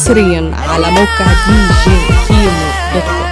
حصريا على موقع دي جي كيمو دوت كوم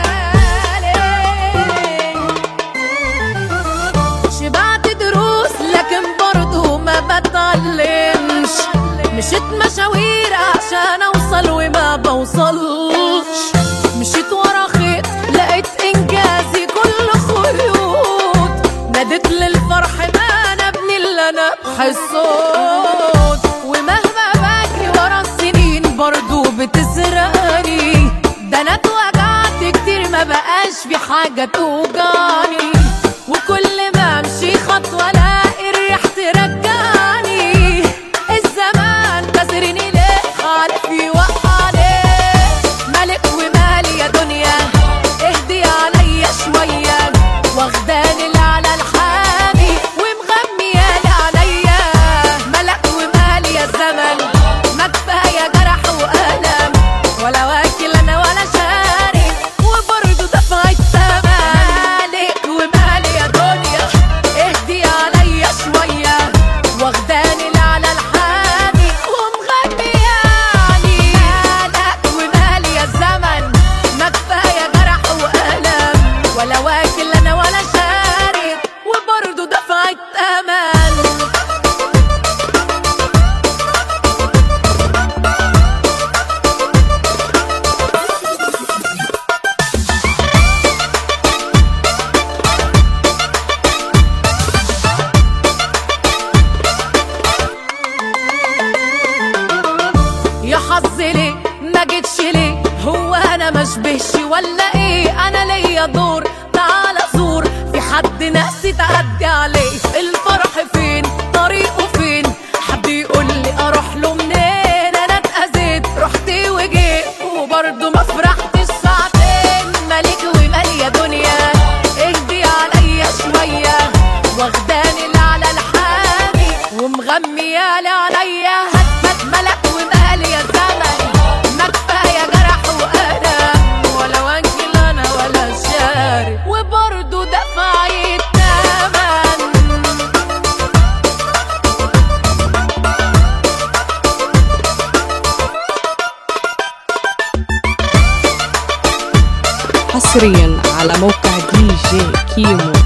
شبعت دروس لكن برضو ما بتعلمش مشيت مشاوير عشان اوصل وما بوصلش مشيت ورا خيط لقيت انجازي كله خيوط نادت للفرح ما انا ابني اللي انا بحسود ومهما بجري ورا السنين برضو بتسرقني ده انا اتوجعت كتير ما بقاش في حاجه توجعني وكل ما امشي خطوه الاقي الريح ترجعني الزمان كسرني ليه عارف يوقع ليه ملك ومالي يا دنيا اهدي عليا شويه واخداني اللي على الحامي ومغميالي عليا ملك ومالي يا زمن ما كفايه جرح والم ولا واكل انا ولا شاري وبرضه دفعت ثمن مالك ومالي يا دنيا اهدي عليا شويه واخداني اللي على الحامي ومغميالي مالك ومالي يا زمن ما كفايه جرح والم ولا واكل انا ولا شاري وبرضه دفعت ثمن يا حظي ليه ما جيتش ليه هو انا مشبهش ولا ايه انا ليا دور تعال زور في حد ناسي تعدي عليه الفرح فين طريقه فين حد يقول لي اروح له منين انا اتاذيت رحت وجيت وبرضه ما فرحتش ساعتين مالك ومال يا دنيا اهدي عليا شويه واخداني اللي على الحامي ومغميالي عليا هات ملك ومالي يا زمن ما كفايه جرح والم ولا وانكل انا ولا شاري وبرضه دفعي الثمن حصريا على موقع دي جي كيمو